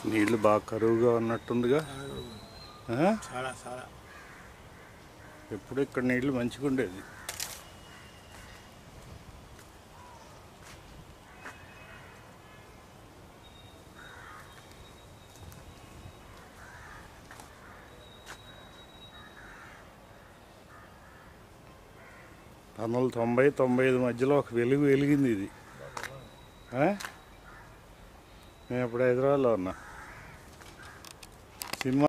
నీళ్లు బాగా కరువుగా ఉన్నట్టుందిగా ఆ? చాలా చాలా ఎప్పుడు ఇక్కడ నీళ్లు మంచిగా ఉండేది పంతొమ్మిది వందల తొంభై తొంభై ఐదు మధ్యలో ఒక వెలుగు వెలిగింది ఇది ఆ? నేను ఇప్పుడు హైదరాబాద్లో ఉన్నా సినిమా